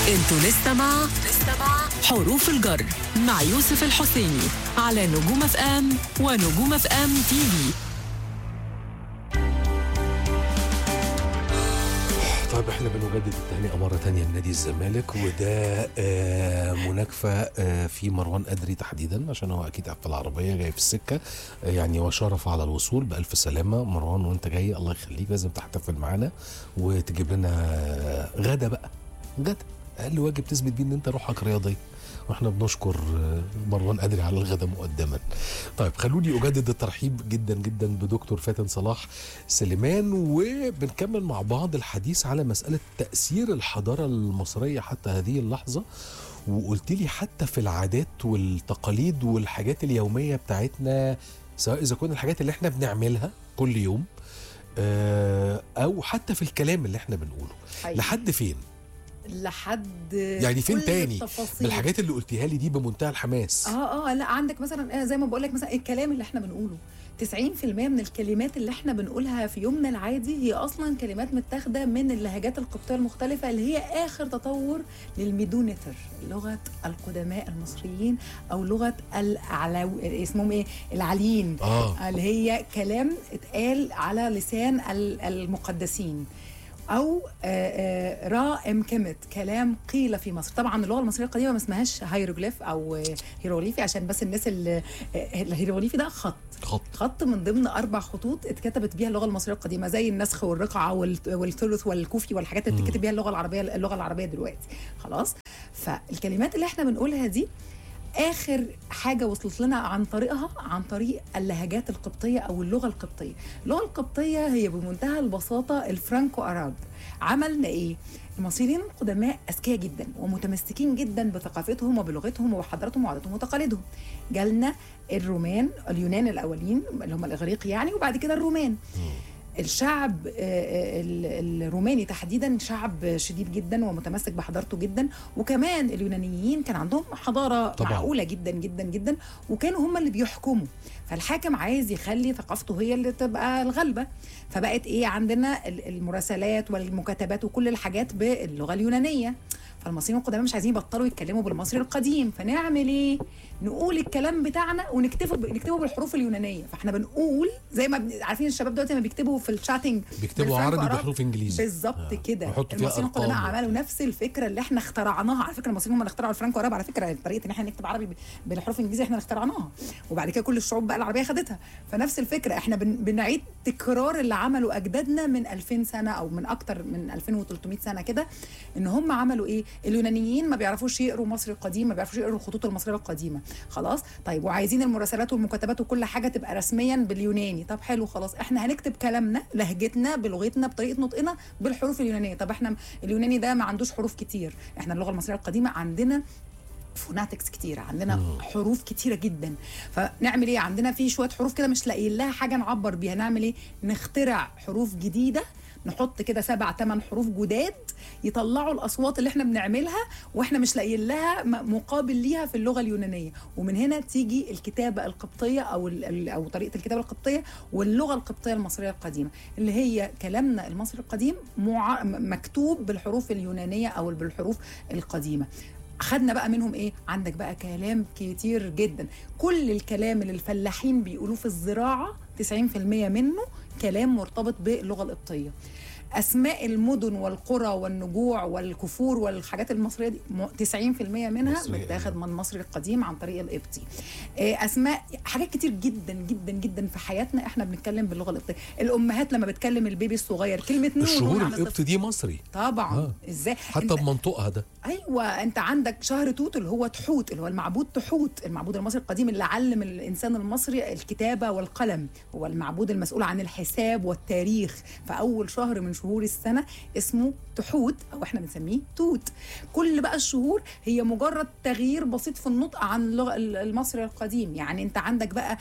انتوا لسه مع حروف الجر مع يوسف الحسيني على نجوم اف ام ونجوم اف ام تي في طيب احنا بنجدد التهنئه مره تانية لنادي الزمالك وده آه مناكفه آه في مروان قدري تحديدا عشان هو اكيد قاعد في العربيه جاي في السكه آه يعني وشرف على الوصول بالف سلامه مروان وانت جاي الله يخليك لازم تحتفل معانا وتجيب لنا آه، غدا بقى غدا اقل واجب تثبت بيه ان انت روحك رياضيه واحنا بنشكر آه، مروان قدري على الغدا مقدما طيب خلوني اجدد الترحيب جدا جدا بدكتور فاتن صلاح سليمان وبنكمل مع بعض الحديث على مساله تاثير الحضاره المصريه حتى هذه اللحظه وقلت لي حتى في العادات والتقاليد والحاجات اليوميه بتاعتنا سواء اذا كنا الحاجات اللي احنا بنعملها كل يوم آه، او حتى في الكلام اللي احنا بنقوله حقيقي. لحد فين لحد يعني فين كل تاني التفاصيل. بالحاجات اللي قلتيها لي دي بمنتهى الحماس اه اه لا عندك مثلا آه، زي ما بقول لك مثلا الكلام اللي احنا بنقوله 90% من الكلمات اللي احنا بنقولها في يومنا العادي هي اصلا كلمات متاخده من اللهجات القبطيه المختلفه اللي هي اخر تطور للميدونتر لغه القدماء المصريين او لغه العلو اسمهم ايه العليين اه اللي هي كلام اتقال على لسان ال- المقدسين او آه، آه، را امكمت كلام قيل في مصر طبعا اللغه المصريه القديمه ما اسمهاش هيروغليف او آه، هيروغليفي عشان بس الناس اللي آه، الهيروغليفي ده خط خط خط من ضمن اربع خطوط اتكتبت بيها اللغه المصريه القديمه زي النسخ والرقعه وال- والثلث والكوفي والحاجات اللي بتتكتب بيها اللغه العربيه اللغه العربيه دلوقتي خلاص فالكلمات اللي احنا بنقولها دي اخر حاجه وصلت لنا عن طريقها عن طريق اللهجات القبطيه او اللغه القبطيه اللغه القبطيه هي بمنتهى البساطه الفرانكو اراب عملنا ايه المصريين القدماء اذكياء جدا ومتمسكين جدا بثقافتهم وبلغتهم وبحضارتهم وعاداتهم وتقاليدهم جالنا الرومان اليونان الاولين اللي هم الاغريق يعني وبعد كده الرومان الشعب آه، آه، ال- الروماني تحديدا شعب شديد جدا ومتمسك بحضارته جدا وكمان اليونانيين كان عندهم حضاره طبعاً. معقوله جدا جدا جدا وكانوا هم اللي بيحكموا فالحاكم عايز يخلي ثقافته هي اللي تبقى الغالبه فبقت ايه عندنا ال- المراسلات والمكاتبات وكل الحاجات باللغه اليونانيه فالمصريين القدماء مش عايزين يبطلوا يتكلموا بالمصري القديم فنعمل ايه نقول الكلام بتاعنا ونكتبه ب- نكتبه بالحروف اليونانيه فاحنا بنقول زي ما بن- عارفين الشباب دلوقتي لما بيكتبوا في الشاتنج بيكتبوا بالفرانكو عربي أراب. بحروف انجليزي بالظبط آه. كده ويحطوا فيها المصريين القدماء أرقام. عملوا نفس الفكره اللي احنا اخترعناها على فكره المصريين هم اللي اخترعوا الفرانكو اراب على فكره طريقه ان احنا نكتب عربي ب- بالحروف الانجليزيه احنا اللي اخترعناها وبعد كده كل الشعوب بقى العربيه خدتها فنفس الفكره احنا بن بنعيد تكرار اللي عمله اجدادنا من 2000 سنه او من اكتر من 2300 سنه كده ان هم عملوا ايه اليونانيين ما بيعرفوش يقروا مصري القديم ما بيعرفوش يقروا الخطوط المصريه القديمه خلاص طيب وعايزين المراسلات والمكاتبات وكل حاجه تبقى رسميا باليوناني طب حلو خلاص احنا هنكتب كلامنا لهجتنا بلغتنا بطريقه نطقنا بالحروف اليونانيه طب احنا اليوناني ده ما عندوش حروف كتير احنا اللغه المصريه القديمه عندنا فوناتكس كتيرة عندنا حروف كتيرة جدا فنعمل ايه عندنا في شوية حروف كده مش لاقيين لها حاجة نعبر بيها نعمل ايه نخترع حروف جديدة نحط كده سبع ثمان حروف جداد يطلعوا الاصوات اللي احنا بنعملها واحنا مش لاقيين لها م- مقابل ليها في اللغه اليونانيه ومن هنا تيجي الكتابه القبطيه او ال- ال- او طريقه الكتابه القبطيه واللغه القبطيه المصريه القديمه اللي هي كلامنا المصري القديم مع م- مكتوب بالحروف اليونانيه او بالحروف القديمه خدنا بقى منهم ايه عندك بقى كلام كتير جدا كل الكلام اللي الفلاحين بيقولوه في الزراعه 90% منه كلام مرتبط باللغه القبطيه اسماء المدن والقرى والنجوع والكفور والحاجات المصريه دي م- 90% منها مصرية، متاخد من المصري القديم عن طريق القبطي آه، اسماء حاجات كتير جدا جدا جدا في حياتنا احنا بنتكلم باللغه القبطيه الامهات لما بتكلم البيبي الصغير كلمه نور الشهور نور عن القبط دي مصري طبعا آه. ازاي حتى أنت- بمنطقها ده ايوه انت عندك شهر توت اللي هو تحوت اللي هو المعبود تحوت المعبود المصري القديم اللي علم الانسان المصري الكتابه والقلم هو المعبود المسؤول عن الحساب والتاريخ فاول شهر من شهور السنه اسمه تحوت او احنا بنسميه توت كل بقى الشهور هي مجرد تغيير بسيط في النطق عن اللغه المصري القديم يعني انت عندك بقى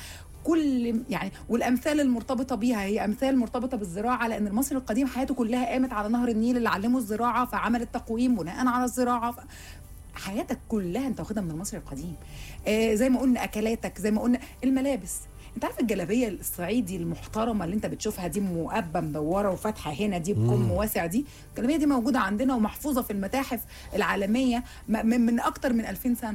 كل يعني والامثال المرتبطه بيها هي امثال مرتبطه بالزراعه لان المصري القديم حياته كلها قامت على نهر النيل اللي علمه الزراعه فعمل التقويم بناء على الزراعه ف... حياتك كلها انت واخدها من المصري القديم آه زي ما قلنا اكلاتك زي ما قلنا الملابس انت عارف الجلابيه الصعيدي المحترمه اللي انت بتشوفها دي مقبه مدوره وفاتحه هنا دي بكم واسع دي الجلابيه دي موجوده عندنا ومحفوظه في المتاحف العالميه م- من, من اكتر من 2000 سنه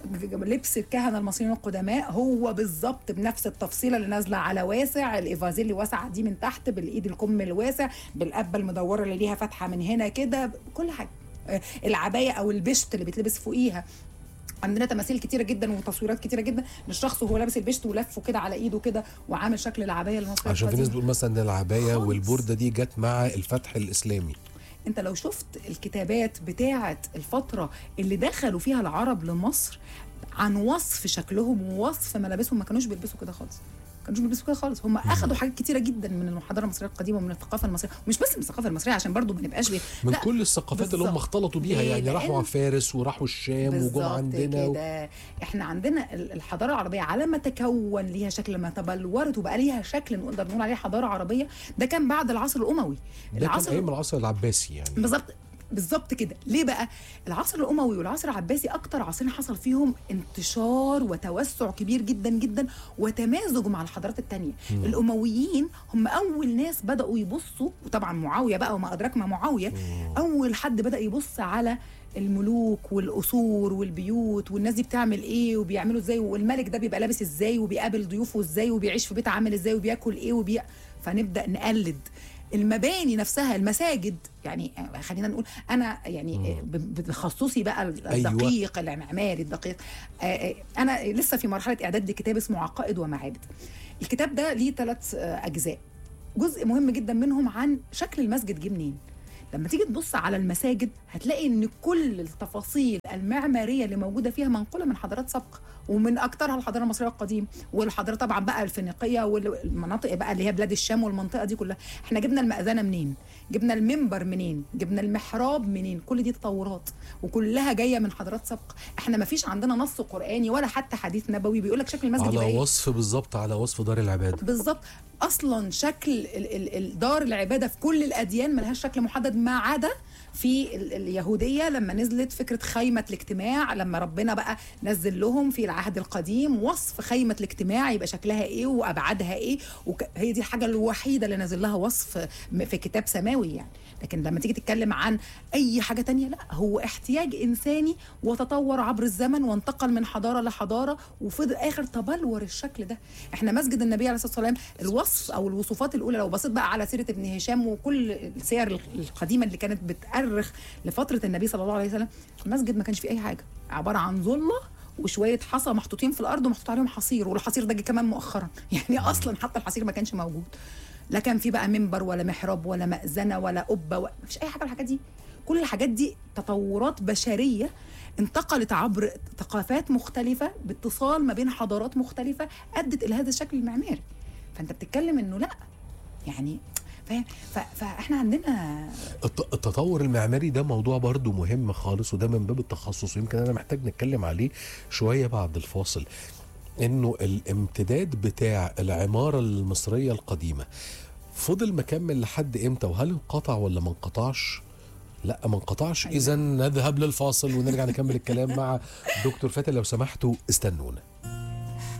لبس الكهنه المصريين القدماء هو بالظبط بنفس التفصيله اللي نازله على واسع الايفازيلي واسعه دي من تحت بالايد الكم الواسع بالقبه المدوره اللي ليها فتحه من هنا كده كل حاجه آه، العبايه او البشت اللي بيتلبس فوقيها عندنا تماثيل كتيره جدا وتصويرات كتيره جدا للشخص وهو لابس البشت ولفه كده على ايده كده وعامل شكل العبايه المصريه عشان في ناس القديمة. بتقول مثلا ان العبايه خالص. والبورده دي جت مع الفتح الاسلامي انت لو شفت الكتابات بتاعه الفتره اللي دخلوا فيها العرب لمصر عن وصف شكلهم ووصف ملابسهم ما كانوش بيلبسوا كده خالص ما كانوش بيلبسوا كده خالص هم اخذوا حاجات كتيره جدا من الحضاره المصريه القديمه ومن الثقافه المصريه ومش بس من الثقافه المصريه عشان برضو ما نبقاش بي... من لا، كل الثقافات اللي هم بالظبط. اختلطوا بيها ليه؟ يعني راحوا لأن- على فارس وراحوا الشام وجم بالظبط عندنا و... كده احنا عندنا ال- الحضاره العربيه على ما تكون ليها شكل ما تبلورت وبقى ليها شكل نقدر نقول عليه حضاره عربيه ده كان بعد العصر الاموي ده كان ايام العصر العباسي يعني بالظبط بالظبط كده ليه بقى العصر الاموي والعصر العباسي اكتر عصرين حصل فيهم انتشار وتوسع كبير جدا جدا وتمازج مع الحضارات التانية الامويين هم اول ناس بداوا يبصوا وطبعا معاويه بقى وما ادراك ما معاويه اول حد بدا يبص على الملوك والقصور والبيوت والناس دي بتعمل ايه وبيعملوا ازاي والملك ده بيبقى لابس ازاي وبيقابل ضيوفه ازاي وبيعيش في بيت عامل ازاي وبياكل ايه وبي... فنبدا نقلد المباني نفسها المساجد يعني خلينا نقول انا يعني ب- بتخصصي بقى الدقيق المعماري الدقيق آه، آه، انا لسه في مرحله اعداد لكتاب اسمه عقائد ومعابد الكتاب ده ليه ثلاث اجزاء جزء مهم جدا منهم عن شكل المسجد جه منين لما تيجي تبص على المساجد هتلاقي ان كل التفاصيل المعماريه اللي موجوده فيها منقوله من حضارات سابقه ومن اكثرها الحضاره المصريه القديمه والحضاره طبعا بقى الفينيقيه والمناطق بقى اللي هي بلاد الشام والمنطقه دي كلها احنا جبنا المأذنه منين جبنا المنبر منين جبنا المحراب منين كل دي تطورات وكلها جايه من حضارات سابقه احنا ما فيش عندنا نص قراني ولا حتى حديث نبوي بيقول لك شكل المسجد يبقى على إيه. وصف بالظبط على وصف دار العباده بالظبط اصلا شكل ال- ال- ال- دار العباده في كل الاديان ملهاش شكل محدد ما عدا في ال- اليهوديه لما نزلت فكره خيمه الاجتماع لما ربنا بقى نزل لهم في العهد القديم وصف خيمه الاجتماع يبقى شكلها ايه وابعادها ايه وهي دي الحاجه الوحيده اللي نازل لها وصف م- في كتاب سماوي يعني لكن لما تيجي تتكلم عن اي حاجه تانية لا هو احتياج انساني وتطور عبر الزمن وانتقل من حضاره لحضاره وفي الاخر تبلور الشكل ده احنا مسجد النبي عليه الصلاه والسلام الوصف او الوصفات الاولى لو بصيت بقى على سيره ابن هشام وكل السير القديمه اللي كانت بتأرخ لفتره النبي صلى الله عليه وسلم المسجد ما كانش فيه اي حاجه عباره عن ظله وشويه حصى محطوطين في الارض ومحطوط عليهم حصير والحصير ده جه كمان مؤخرا يعني اصلا حتى الحصير ما كانش موجود لا كان في بقى منبر ولا محراب ولا مأذنة ولا قبة ولا مفيش أي حاجة من الحاجات دي كل الحاجات دي تطورات بشرية انتقلت عبر ثقافات مختلفة باتصال ما بين حضارات مختلفة أدت إلى هذا الشكل المعماري فأنت بتتكلم إنه لا يعني فاهم ف- فاحنا عندنا الت- التطور المعماري ده موضوع برضو مهم خالص وده من باب التخصص ويمكن انا محتاج نتكلم عليه شويه بعد الفاصل انه الامتداد بتاع العماره المصريه القديمه فضل مكمل لحد امتى وهل انقطع ولا ما انقطعش لا ما انقطعش أيوة. اذا نذهب للفاصل ونرجع نكمل الكلام مع دكتور فاتن لو سمحتوا استنونا